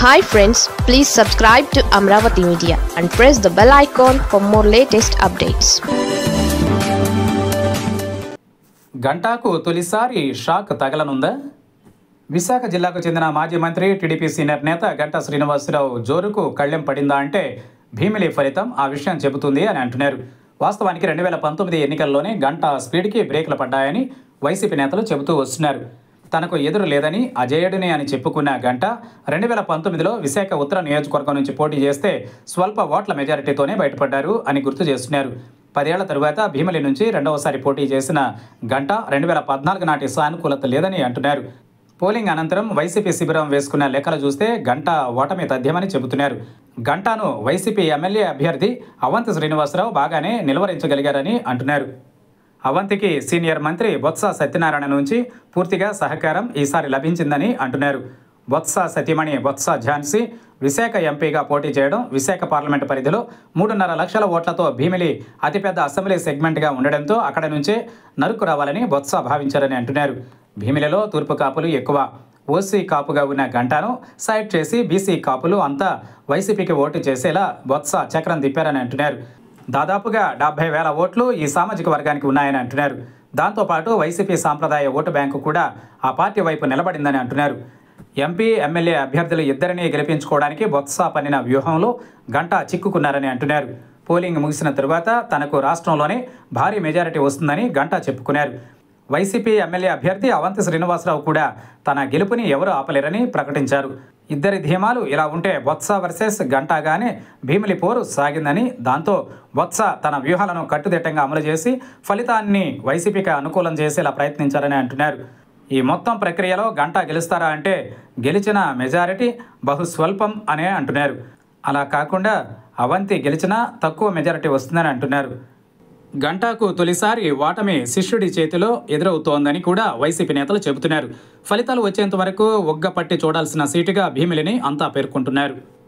hi friends please subscribe to Amaravati media and press the bell icon for more latest updates గంటాకు తొలిసారి shock తగలనుందా Visakha జిల్లాకు చెందిన మాజీ మంత్రి టీడీపీ సీనియర్ నేత గంటా శ్రీనివాసరావు జోరుకు కళ్ళెం పడిందా అంటే భీమిలి ఫలితం ఆ విషయం చెబుతుంది అని అంటున్నారు వాస్తవానికి రెండు వేల పంతొమ్మిది ఎన్నికల్లోనే గంట స్పీడ్కి బ్రేకులు పడ్డాయని వైసీపీ నేతలు చెబుతూ వస్తున్నారు తనకు ఎదురు లేదని అజేయుడిని అని చెప్పుకున్న గంట రెండు వేల పంతొమ్మిదిలో విశాఖ ఉత్తర నియోజకవర్గం నుంచి పోటీ చేస్తే స్వల్ప ఓట్ల మెజారిటీతోనే బయటపడ్డారు అని గుర్తు చేస్తున్నారు పదేళ్ల తరువాత భీమిలి నుంచి రెండవసారి పోటీ చేసిన గంట రెండు వేల పద్నాలుగు నాటి సానుకూలత లేదని అంటున్నారు పోలింగ్ అనంతరం వైసీపీ శిబిరం వేసుకున్న లెక్కలు చూస్తే గంట ఓటమి తథ్యమని చెబుతున్నారు గంటాను వైసీపీ ఎమ్మెల్యే అభ్యర్థి అవంతి శ్రీనివాసరావు బాగానే నిలువరించగలిగారని అంటున్నారు అవంతికి సీనియర్ మంత్రి బొత్స సత్యనారాయణ నుంచి పూర్తిగా సహకారం ఈసారి లభించిందని అంటున్నారు బొత్స సతీమణి బొత్స ఝాన్సీ విశాఖ ఎంపీగా పోటీ చేయడం విశాఖ పార్లమెంటు పరిధిలో మూడున్నర లక్షల ఓట్లతో భీమిలి అతిపెద్ద అసెంబ్లీ సెగ్మెంట్గా ఉండడంతో అక్కడ నుంచే నరుకు రావాలని బొత్స భావించారని అంటున్నారు భీమిలిలో తూర్పు కాపులు ఎక్కువ ఓసీ కాపుగా ఉన్న గంటాను సైడ్ చేసి బీసీ కాపులు అంతా వైసీపీకి ఓటు చేసేలా బొత్స చక్రం తిప్పారని అంటున్నారు దాదాపుగా డెబ్బై వేల ఓట్లు ఈ సామాజిక వర్గానికి ఉన్నాయని అంటున్నారు దాంతోపాటు వైసీపీ సాంప్రదాయ ఓటు బ్యాంకు కూడా ఆ పార్టీ వైపు నిలబడిందని అంటున్నారు ఎంపీ ఎమ్మెల్యే అభ్యర్థులు ఇద్దరిని గెలిపించుకోవడానికి బొత్స పన్నిన వ్యూహంలో గంట చిక్కుకున్నారని అంటున్నారు పోలింగ్ ముగిసిన తరువాత తనకు రాష్ట్రంలోనే భారీ మెజారిటీ వస్తుందని గంట చెప్పుకున్నారు వైసీపీ ఎమ్మెల్యే అభ్యర్థి అవంతి శ్రీనివాసరావు కూడా తన గెలుపుని ఎవరు ఆపలేరని ప్రకటించారు ఇద్దరి ధీమాలు ఇలా ఉంటే బొత్స వర్సెస్ గంటాగానే భీమిలి పోరు సాగిందని దాంతో బొత్స తన వ్యూహాలను కట్టుదిట్టంగా అమలు చేసి ఫలితాన్ని వైసీపీకి అనుకూలం చేసేలా ప్రయత్నించారని అంటున్నారు ఈ మొత్తం ప్రక్రియలో గంట గెలుస్తారా అంటే గెలిచిన మెజారిటీ బహుస్వల్పం అనే అంటున్నారు అలా కాకుండా అవంతి గెలిచినా తక్కువ మెజారిటీ వస్తుందని అంటున్నారు గంటాకు తొలిసారి ఓటమి శిష్యుడి చేతిలో ఎదురవుతోందని కూడా వైసీపీ నేతలు చెబుతున్నారు ఫలితాలు వచ్చేంత వరకు ఒగ్గపట్టి చూడాల్సిన సీటుగా భీమిలిని అంతా పేర్కొంటున్నారు